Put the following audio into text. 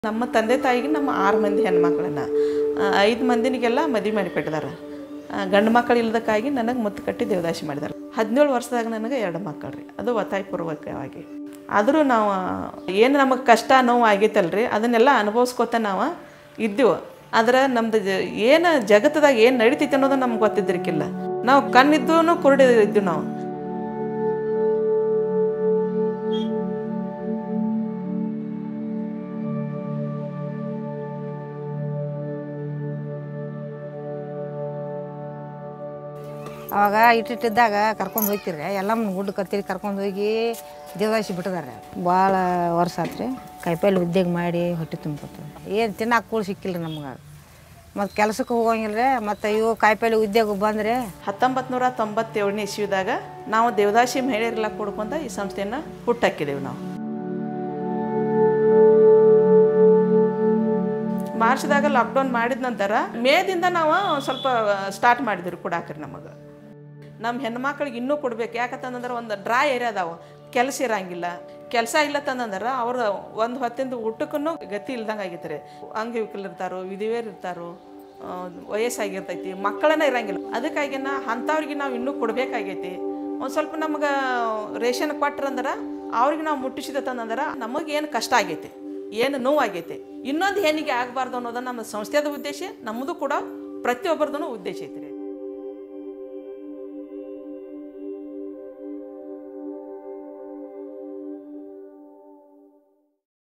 ನಮ್ಮ ತಂದೆ ತಾಯಿಗೆ ನಮ್ಮ ಆರು ಮಂದಿ ಹೆಣ್ಮಕ್ಳನ್ನ ಐದು ಮಂದಿನಿಗೆಲ್ಲ ಮದುವೆ ಮಾಡಿಕೊಟ್ಟಿದ್ದಾರೆ ಗಂಡು ಮಕ್ಕಳು ಇಲ್ಲದಕ್ಕಾಗಿ ನನಗೆ ಮುತ್ತು ಕಟ್ಟಿ ದೇವದಾಸಿ ಮಾಡಿದ್ದಾರೆ ಹದಿನೇಳು ವರ್ಷದಾಗ ನನಗೆ ಎರಡು ಮಕ್ಕಳು ರೀ ಅದು ಒತ್ತಾಯಪೂರ್ವಕವಾಗಿ ಆದರೂ ನಾವು ಏನು ನಮಗೆ ಕಷ್ಟ ನೋವು ಆಗೈತಲ್ರಿ ಅದನ್ನೆಲ್ಲ ಅನುಭವಿಸ್ಕೊತ ನಾವು ಇದ್ದೀವಿ ಆದ್ರೆ ನಮ್ದು ಜ- ಏನು ಜಗತ್ತದಾಗ ಏನು ನಡೀತೈತೆ ಅನ್ನೋದು ನಮ್ಗೆ ಗೊತ್ತಿದ್ದಿರ್ಕಿಲ್ಲ ನಾವು ಕಣ್ಣಿದ್ದೂ ಕುರುಡಿ ಇದ್ದೀವಿ ನಾವು ಅವಾಗ ಇಟ್ಟಿಟ್ಟಿದ್ದಾಗ ಕರ್ಕೊಂಡು ಹೋಗ್ತಿರಿ ಎಲ್ಲಮ್ಮನ ಗುಡ್ಡ ಕತ್ತಿರಿ ಕರ್ಕೊಂಡು ಹೋಗಿ ದೇವದಾಸಿ ಬಿಟ್ಟಿದಾರೆ ಭಾಳ ವರ್ಷ ಆತ್ರಿ ಕಾಯಿಪಲ್ಲೆ ಉದ್ಯೋಗ ಮಾಡಿ ಹೊಟ್ಟೆ ತುಂಬ್ಕೊತೀವಿ ಏನು ತಿನ್ನಕ್ಕೆ ಕೂಳು ಸಿಕ್ಕಿಲ್ಲ ರೀ ನಮ್ಗೆ ಮತ್ತು ಕೆಲಸಕ್ಕೆ ಹೋಗಂಗಿಲ್ಲ ರೀ ಮತ್ತು ಇವು ಕಾಯಿಪಲ್ಲೆ ಉದ್ಯೋಗ ಬಂದರೆ ಹತ್ತೊಂಬತ್ತು ನೂರ ತೊಂಬತ್ತೇಳನೇ ಇಸ್ವಿದಾಗ ನಾವು ದೇವದಾಸಿ ಮಹಿಳೆಯರೆಲ್ಲ ಕೂಡ್ಕೊಂಡ ಈ ಸಂಸ್ಥೆಯನ್ನು ಹುಟ್ಟಾಕಿದ್ದೇವೆ ನಾವು ಮಾರ್ಚ್ದಾಗ ಲಾಕ್ಡೌನ್ ಮಾಡಿದ ನಂತರ ಮೇದಿಂದ ನಾವು ಸ್ವಲ್ಪ ಸ್ಟಾರ್ಟ್ ಮಾಡಿದ್ರಿ ಕೊಡಾಕ್ರಿ ನಮಗೆ ನಮ್ಮ ಹೆಣ್ಮಕ್ಳಿಗೆ ಇನ್ನೂ ಕೊಡ್ಬೇಕು ಯಾಕಂತಂದ್ರೆ ಒಂದು ಡ್ರೈ ಏರಿಯಾ ಅದಾವ ಕೆಲಸ ಇರಂಗಿಲ್ಲ ಕೆಲಸ ಇಲ್ಲ ತಂದಂದ್ರೆ ಅವ್ರ ಒಂದು ಹೊತ್ತಿಂದ ಊಟಕ್ಕೂ ಗತಿ ಇಲ್ದಂಗೆ ಆಗೈತೆ ರೀ ಅಂಗವಿಕಲ ಇರ್ತಾರೋ ವಿಧಿವೇರ್ ಇರ್ತಾರೋ ಆ, ವಯಸ್ಸಾಗಿರ್ತೈತಿ ಮಕ್ಕಳನ್ನ ಇರಂಗಿಲ್ಲ ಅದಕ್ಕಾಗಿ ನಾ ಅಂಥವ್ರಿಗೆ ನಾವು ಇನ್ನೂ ಕೊಡಬೇಕಾಗೈತಿ ಒಂದು ಸ್ವಲ್ಪ ನಮ್ಗೆ ರೇಷನ್ ಕೊಟ್ರಂದ್ರೆ ಅವ್ರಿಗೆ ನಾವು ಮುಟ್ಟಿಸಿದತ್ತಂದ್ರೆ ನಮಗೆ ಏನು ಕಷ್ಟ ಆಗೈತಿ ಏನು ನೋವಾಗೈತಿ ಇನ್ನೊಂದು ಹೆಣ್ಣಿಗೆ ಆಗಬಾರ್ದು ಅನ್ನೋದು ನಮ್ಮ ಸಂಸ್ಥೆದ ಉದ್ದೇಶ ನಮ್ಮದು ಕೂಡ ಪ್ರತಿಯೊಬ್ಬರದೂ ಉದ್ದೇಶ ಐತಿ ರೀ